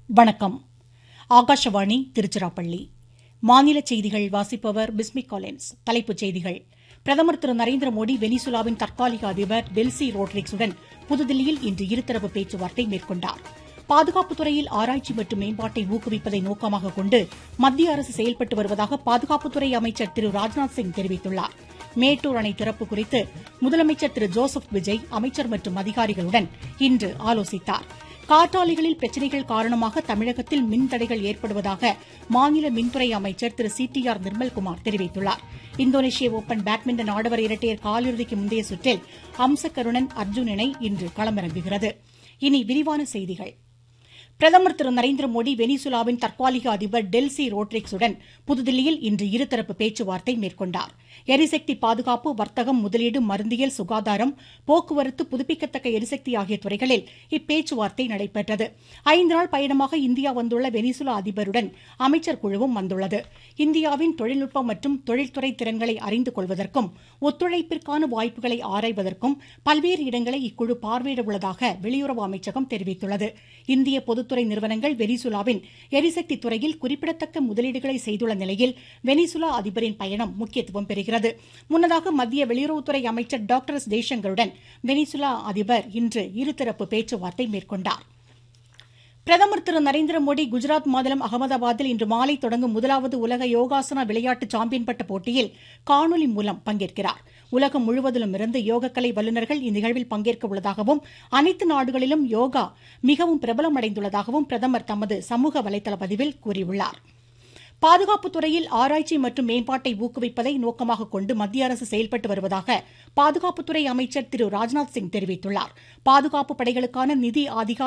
வணக்கம் ஆகாஷவாணி திருச்சிராப்பள்ளி மாநில செய்திகள் வாசிப்பவர் பிஸ்மி காலின்ஸ் தலைப்புச் செய்திகள் பிரதமர் திரு நரேந்திர மோடி வெனிசுலாவின் தற்காலிக அதிபர் டெல்சி ரோட்ரிக்ஸுடன் புதுதில்லியில் இன்று இருதரப்பு பேச்சுவார்த்தை மேற்கொண்டார் பாதுகாப்புத் துறையில் ஆராய்ச்சி மற்றும் மேம்பாட்டை ஊக்குவிப்பதை நோக்கமாக கொண்டு மத்திய அரசு செயல்பட்டு வருவதாக பாதுகாப்புத்துறை அமைச்சர் திரு ராஜ்நாத் சிங் தெரிவித்துள்ளார் மேட்டூர் அணை திறப்பு குறித்து முதலமைச்சர் திரு ஜோசப் விஜய் அமைச்சர் மற்றும் அதிகாரிகளுடன் இன்று ஆலோசித்தார் காற்றாலைகளில் பிரச்சினைகள் காரணமாக தமிழகத்தில் மின்தடைகள் ஏற்படுவதாக மாநில மின்துறை அமைச்சர் Thiru C T R Nirmalkumar தெரிவித்துள்ளார் இந்தோனேஷிய ஓபன் பேட்மிண்டன் ஆடவர் இரட்டையர் காலிறுதிக்கு முந்தைய சுற்றில் அம்சக்கருணன் அர்ஜுன் இணை இன்று களமிறங்குகிறது இனி விரிவான செய்திகள் பிரதமர் திரு நரேந்திர மோடி வெனிசுலாவின் தற்காலிக அதிபர் டெல்சி ரோட்ரிக்ஸுடன் புதுதில்லியில் இன்று இருதரப்பு பேச்சுவார்த்தை மேற்கொண்டார் எரிசக்தி பாதுகாப்பு வர்த்தகம் முதலீடு மருந்தியல் சுகாதாரம் போக்குவரத்து புதுப்பிக்கத்தக்க எரிசக்தி ஆகிய துறைகளில் இப்பேச்சுவார்த்தை நடைபெற்றது ஐந்து நாள் பயணமாக இந்தியா வந்துள்ள வெனிசுலா அதிபருடன் அமைச்சர் குழுவும் வந்துள்ளது இந்தியாவின் தொழில்நுட்பம் மற்றும் தொழில்துறை திறன்களை அறிந்து கொள்வதற்கும் ஒத்துழைப்பிற்கான வாய்ப்புகளை ஆராய்வதற்கும் பல்வேறு இடங்களை இக்குழு பார்வையிட உள்ளதாக வெளியுறவு அமைச்சகம் தெரிவித்துள்ளது இந்திய பொதுத்துறை நிறுவனங்கள் வெனிசுலாவின் எரிசக்தி துறையில் குறிப்பிடத்தக்க முதலீடுகளை செய்துள்ள நிலையில் வெனிசுலா அதிபரின் பயணம் முக்கியத்துவம் பெறுகிறது முன்னதாக மத்திய வெளியுறவுத்துறை அமைச்சர் டாக்டர் எஸ் ஜெய்சங்கருடன் வெனிசுலா அதிபர் இன்று இருதரப்பு பேச்சுவார்த்தை மேற்கொண்டார் பிரதமர் திரு நரேந்திர மோடி குஜராத் மாநிலம் அகமதாபாத்தில் இன்று மாலை தொடங்கும் முதலாவது உலக யோகாசனா விளையாட்டு சாம்பியன் பட்ட போட்டியில் காணொலி மூலம் பங்கேற்கிறார் உலகம் முழுவதிலும் இருந்து யோகக்கலை வல்லுநர்கள் இந்நிகழ்வில் பங்கேற்க உள்ளதாகவும் அனைத்து நாடுகளிலும் யோகா மிகவும் பிரபலமடைந்துள்ளதாகவும் பிரதமர் தமது சமூக வலைதள பதிவில் கூறியுள்ளார் பாதுகாப்புத் துறையில் ஆராய்ச்சி மற்றும் மேம்பாட்டை ஊக்குவிப்பதை நோக்கமாக கொண்டு மத்திய அரசு செயல்பட்டு வருவதாக பாதுகாப்புத்துறை அமைச்சர் திரு ராஜ்நாத் சிங் தெரிவித்துள்ளார் பாதுகாப்பு படைகளுக்கான நிதி அதிகார